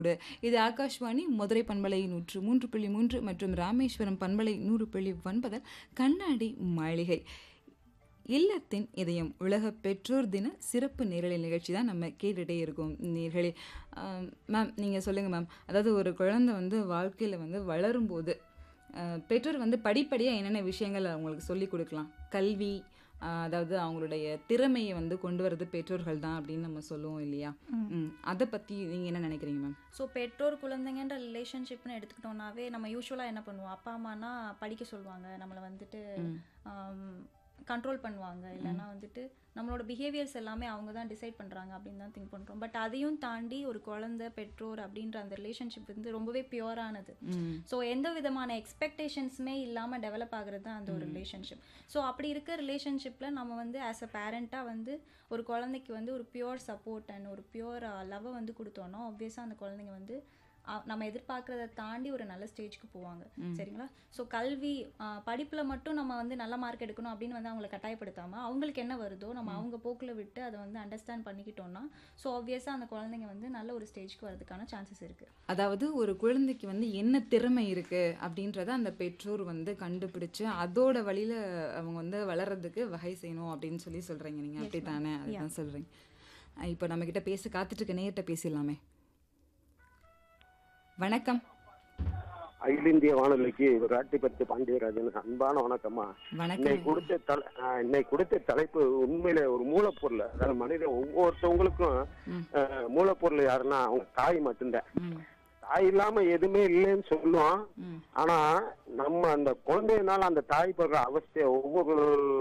இது ஆகாஷ்வாணி மதுரை பண்பலை நூற்று மூன்று புள்ளி மூன்று மற்றும் ராமேஸ்வரம் பண்பலை நூறு புள்ளி ஒன்பதில் கண்ணாடி மாளிகை இல்லத்தின் இதயம் உலக பெற்றோர் தின சிறப்பு நேரலை நிகழ்ச்சி தான் நம்ம கேட்டுகிட்டே இருக்கோம் நேர்களே ஆம், மேம் நீங்கள் சொல்லுங்கள் மேம் அதாவது ஒரு குழந்தை வந்து வாழ்க்கையில் வந்து வளரும்போது ஆஹ், பெற்றோர் வந்து படிப்படியாக என்னென்ன விஷயங்கள் அவங்களுக்கு சொல்லிக் கொடுக்கலாம் கல்வி ஆஹ், அதாவது அவங்களுடைய திறமையை வந்து கொண்டு வர்றது பெற்றோர்கள் தான் அப்படின்னு நம்ம சொல்லுவோம் இல்லையா ம் அதை பற்றி நீங்கள் என்ன நினைக்கிறீங்க மேம் ஸோ பெற்றோர் குழந்தைங்கன்ற ரிலேஷன்ஷிப்னு எடுத்துக்கிட்டோம்னாவே நம்ம யூஸ்வலாக என்ன பண்ணுவோம் அப்பா அம்மானா படிக்க சொல்லுவாங்க நம்மளை வந்துட்டு கண்ட்ரோல் பண்ணுவாங்க இல்லைன்னா வந்துட்டு நம்மளோட பிஹேவியர்ஸ் எல்லாமே அவங்க தான் டிசைட் பண்ணுறாங்க அப்படின்னு தான் திங்க் பண்ணுறோம் பட் அதையும் தாண்டி ஒரு குழந்தை பெற்றோர் அப்படின்ற அந்த ரிலேஷன்ஷிப் வந்து ரொம்பவே பியூரானது ம் ஸோ எந்த விதமான எக்ஸ்பெக்டேஷன்ஸுமே இல்லாமல் டெவலப் ஆகுறது தான் அந்த ஒரு ரிலேஷன்ஷிப் ஸோ அப்படி இருக்க ரிலேஷன்ஷிப்பில் நம்ம வந்து ஆஸ் அ பேரண்ட்டாக வந்து ஒரு குழந்தைக்கு வந்து ஒரு பியூர் சப்போர்ட் அண்ட் ஒரு பியூர் லவ்வை வந்து கொடுத்தோன்னா ஆப்வியஸாக அந்த குழந்தைங்க வந்து அ- நம்ம எதிர்பார்க்கறத தாண்டி ஒரு நல்ல ஸ்டேஜ்க்கு போவாங்க சரிங்களா ஸோ கல்வி படிப்பில் மட்டும் நம்ம வந்து நல்ல மார்க் எடுக்கணும் அப்படின்னு வந்து அவங்கள கட்டாயப்படுத்தாமல் அவங்களுக்கு என்ன வருதோ நம்ம அவங்க போக்கில் விட்டு அதை வந்து அண்டர்ஸ்டாண்ட் பண்ணிக்கிட்டோம்னா ஸோ ஆப்வியஸாக அந்த குழந்தைங்க வந்து நல்ல ஒரு ஸ்டேஜ்க்கு வரதுக்கான சான்சஸ் இருக்குது அதாவது ஒரு குழந்தைக்கு வந்து என்ன திறமை இருக்கு அப்படின்றத அந்த பெற்றோர் வந்து கண்டுபிடிச்சு அதோட வழியில அவங்க வந்து வளர்றதுக்கு வகை செய்யணும் அப்படின்னு சொல்லி சொல்றீங்க நீங்க அப்படி தானே அதுதான் சொல்றீங்க அஹ் இப்போ நம்ம கிட்ட பேச காத்துட்டு இருக்க நேர்கிட்ட பேசிடலாமே வணக்கம் அகில இந்திய வானொலிக்கு ராட்டிபத்து பாண்டியராஜன் அன்பான வணக்கம்மா வணக்கம் இன்னைக்கு கொடுத்த தலை ஆஹ் இன்னைக்கு கொடுத்த தலைப்பு உண்மையில ஒரு மூலப்பொருள் அதாவது மனிதன் ஒவ்வொருத்தவங்களுக்கும் ஆஹ், மூலப்பொருள் யாருன்னா அவங்க தாய் மட்டும்தான் ம் தாய் இல்லாம எதுவுமே இல்லைன்னு சொல்லுவோம் ம் ஆனா நம்ம அந்த குழந்தைனால அந்த தாய் படுற அவஸ்தைய ஒவ்வொரு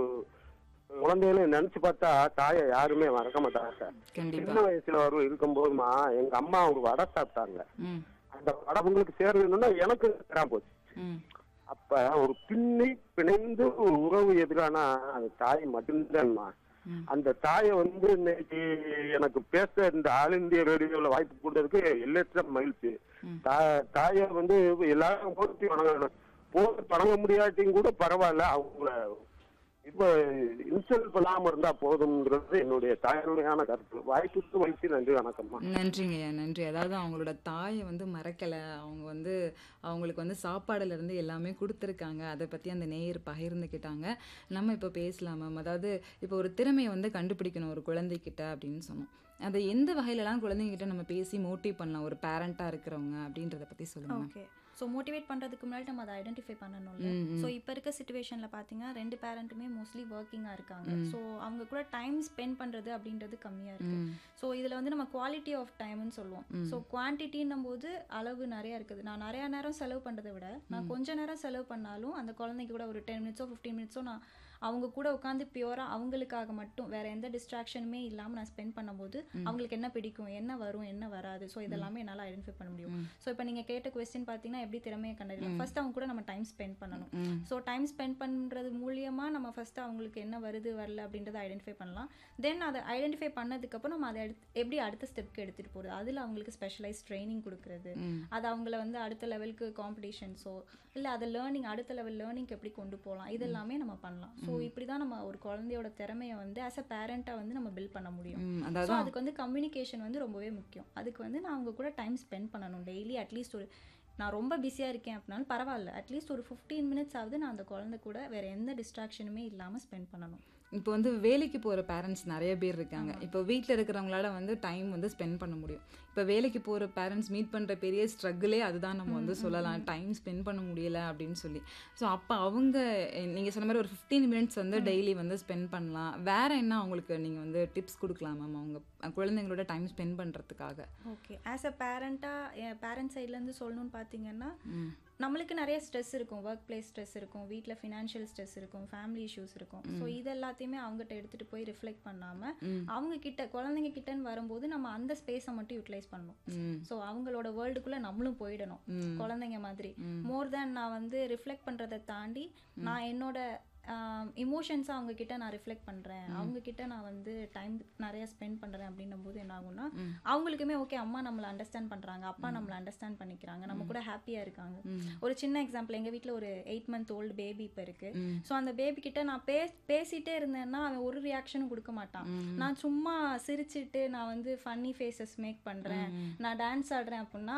குழந்தைகளும் நினைச்சு பார்த்தா தாயை யாருமே மறக்க மாட்டாங்க சார் கண்டிப்பா சின்ன வயசுல வரும் இருக்கும்போதுமா எங்க அம்மா ஒரு வடை சாப்பிட்டாங்க ம் அந்த வடை உங்களுக்கு சேரணும்னா எனக்கு தராம போச்சு ம் அப்ப ஒரு பின்னி பிணைந்து ஒரு உறவு எதிரானா அது தாய் மட்டும்தான்மா ம். அந்த தாயை வந்து இன்னைக்கு எனக்கு பேச இந்த ஆல் இந்திய ரேடியோல வாய்ப்பு கொடுத்ததுக்கு எல்லற்ற மகிழ்ச்சி ம். தா- தாயை வந்து எல்லாரும் போட்டி வணங்கணும் போட்டு வணங்க முடியாட்டியும் கூட பரவாயில்ல அவங்கள இப்ப இன்சல்ட் பண்ணாம இருந்தா போதும்ன்றது என்னுடைய தாயுடையான கருத்து வாய்ப்புக்கு வைத்து நன்றி வணக்கம்மா நன்றிங்கய்யா நன்றி அதாவது அவங்களோட தாயை வந்து மறக்கலை அவங்க வந்து அவங்களுக்கு வந்து சாப்பாடுல இருந்து எல்லாமே கொடுத்துருக்காங்க அதை பற்றி அந்த நேயர் பகிர்ந்துக்கிட்டாங்க நம்ம இப்போ பேசலாம் மேம் அதாவது இப்போ ஒரு திறமையை வந்து கண்டுபிடிக்கணும் ஒரு குழந்தைகிட்ட அப்படின்னு சொன்னோம் அதை எந்த வகையிலலாம் குழந்தைங்கிட்ட நம்ம பேசி மோட்டிவ் பண்ணலாம் ஒரு பேரண்ட்டாக இருக்கிறவங்க அப்படின்றத பற்றி சொல்லுங்க மேம் ஓகே ஸோ மோட்டிவேட் பண்ணுறதுக்கு முன்னாடி நம்ம அதை ஐடென்டிஃபை பண்ணணும்ல ம், ம். ஸோ இப்போ இருக்க சுச்சுவேஷனில் பார்த்தீங்கன்னா ரெண்டு பேரண்ட்டுமே மோஸ்ட்லி ஒர்க்கிங்காக இருக்காங்க ஸோ அவங்க கூட டைம் ஸ்பெண்ட் பண்ணுறது அப்படின்றது கம்மியாக இருக்கு ம் ஸோ இதில் வந்து நம்ம குவாலிட்டி ஆஃப் டைம்னு சொல்லுவோம் ஸோ குவான்டிட்டின்னும் போது அளவு நிறையா இருக்குது நான் நிறையா நேரம் செலவு பண்ணுறதை விட நான் கொஞ்ச நேரம் செலவு பண்ணாலும் அந்த குழந்தைக்கு கூட ஒரு டென் மினிட்ஸோ ஃபிஃப்டீன் மினிட்ஸோ நான் அவங்க கூட உட்காந்து பியூராக அவங்களுக்காக மட்டும் வேற எந்த டிஸ்ட்ராக்ஷனுமே இல்லாமல் நான் ஸ்பெண்ட் பண்ணும்போது அவங்களுக்கு என்ன பிடிக்கும் என்ன வரும் என்ன வராது ஸோ இதெல்லாமே என்னால் ஐடென்டிஃபை பண்ண முடியும் ஸோ இப்போ நீங்கள் கேட்ட கொஸ்டின் பார்த்தீங்கன்னா எப்படி திறமையை கண்டறியலாம் ஃபர்ஸ்ட் அவங்க கூட நம்ம டைம் ஸ்பெண்ட் பண்ணணும் ம் ஸோ டைம் ஸ்பெண்ட் பண்ணுறது மூலியமா நம்ம ஃபஸ்ட்டு அவங்களுக்கு என்ன வருது வரல அப்படின்றத ஐடென்டிஃபை பண்ணலாம் தென் அதை ஐடென்டிஃபை பண்ணதுக்கப்புறம் நம்ம அதை எடுத்து எப்படி அடுத்த ஸ்டெப்க்கு எடுத்துகிட்டு போகிறது அதில் அவங்களுக்கு ஸ்பெஷலைஸ் ட்ரைனிங் கொடுக்குறது ம் அது அவங்கள வந்து அடுத்த லெவலுக்கு காம்படிஷன்ஸோ இல்லை அதை லேர்னிங் அடுத்த லெவல் லேர்னிங்க்கு எப்படி கொண்டு போகலாம் இதெல்லாமே நம்ம பண்ணலாம் ஸோ இப்படி தான் நம்ம ஒரு குழந்தையோட திறமையை வந்து ஆஸ் அ பேரண்ட்டாக வந்து நம்ம பில்ட் பண்ண முடியும் ம் ஸோ அதாவது அதுக்கு வந்து கம்யூனிகேஷன் வந்து ரொம்பவே முக்கியம் அதுக்கு வந்து நான் அவங்க கூட டைம் ஸ்பெண்ட் பண்ணணும் டெய்லி அட்லீஸ்ட் ஒரு நான் ரொம்ப பிஸியாக இருக்கேன் அப்படின்னாலும் பரவாயில்ல அட்லீஸ்ட் ஒரு ஃபிஃப்டீன் மினிட்ஸ் ஆகுது நான் அந்த குழந்தை கூட வேற எந்த டிஸ்ட்ராக்ஷனுமே இல்லாமல் ஸ்பெண்ட் பண்ணணும் இப்போ வந்து வேலைக்கு போகிற பேரண்ட்ஸ் நிறைய பேர் இருக்காங்க இப்போ வீட்டில் இருக்கிறவங்களால வந்து டைம் வந்து ஸ்பெண்ட் பண்ண முடியும் இப்போ வேலைக்கு போகிற பேரண்ட்ஸ் மீட் பண்ணுற பெரிய ஸ்ட்ரகிளே அதுதான் நம்ம வந்து சொல்லலாம் டைம் ஸ்பெண்ட் பண்ண முடியல அப்படின்னு சொல்லி ஸோ அப்போ அவங்க நீங்கள் சொன்ன மாதிரி ஒரு ஃபிஃப்டீன் மினிட்ஸ் வந்து டெய்லி வந்து ஸ்பெண்ட் பண்ணலாம் வேற என்ன அவங்களுக்கு நீங்கள் வந்து டிப்ஸ் கொடுக்கலாம் மேம் அவங்க குழந்தைங்களோட டைம் ஸ்பெண்ட் பண்ணுறதுக்காக ஓகே ஆஸ் அ பேரண்ட்டாக பேரண்ட் சைட்லேருந்து சொல்லணும்னு பார்த்தீங்கன்னா நம்மளுக்கு நிறைய ஸ்ட்ரெஸ் இருக்கும் ஒர்க் பிளேஸ் ஸ்ட்ரெஸ் இருக்கும் வீட்டில் ஃபினான்ஷியல் ஸ்ட்ரெஸ் இருக்கும் ஃபேமிலி இஷ்யூஸ் இருக்கும் ஸோ இது எல்லாத்தையுமே அவங்ககிட்ட எடுத்துகிட்டு போய் ரிஃப்ளெக்ட் பண்ணாமல் அவங்க கிட்ட குழந்தைங்க கிட்டன்னு வரும்போது நம்ம அந்த ஸ்பேஸை மட்டும் யூட்டிலைஸ் பண்ணணும் ம் ஸோ அவங்களோட வேர்ல்டுக்குள்ளே நம்மளும் போயிடணும் குழந்தைங்க மாதிரி மோர் தேன் நான் வந்து ரிஃப்ளெக்ட் பண்ணுறதை தாண்டி நான் என்னோட இமோஷன்ஸாக அவங்க கிட்ட நான் ரிஃப்ளெக்ட் பண்ணுறேன் அவங்க கிட்ட நான் வந்து டைம் நிறைய ஸ்பெண்ட் பண்ணுறேன் அப்படின்னும் போது என்ன ஆகும்னா அவங்களுக்குமே ஓகே அம்மா நம்மளை அண்டர்ஸ்டாண்ட் பண்ணுறாங்க அப்பா நம்மளை அண்டர்ஸ்டாண்ட் பண்ணிக்கிறாங்க நம்ம கூட ஹாப்பியாக இருக்காங்க ஒரு சின்ன எக்ஸாம்பிள் எங்கள் வீட்டில் ஒரு எயிட் மந்த் ஓல்டு பேபி இப்போ இருக்கு ஸோ அந்த பேபி கிட்ட நான் பே பேசிட்டே இருந்தேன்னா அவன் ஒரு ரியாக்ஷனும் கொடுக்க மாட்டான் நான் சும்மா சிரிச்சிட்டு நான் வந்து ஃபன்னி ஃபேஸஸ் மேக் பண்ணுறேன் நான் டான்ஸ் ஆடுறேன் அப்படின்னா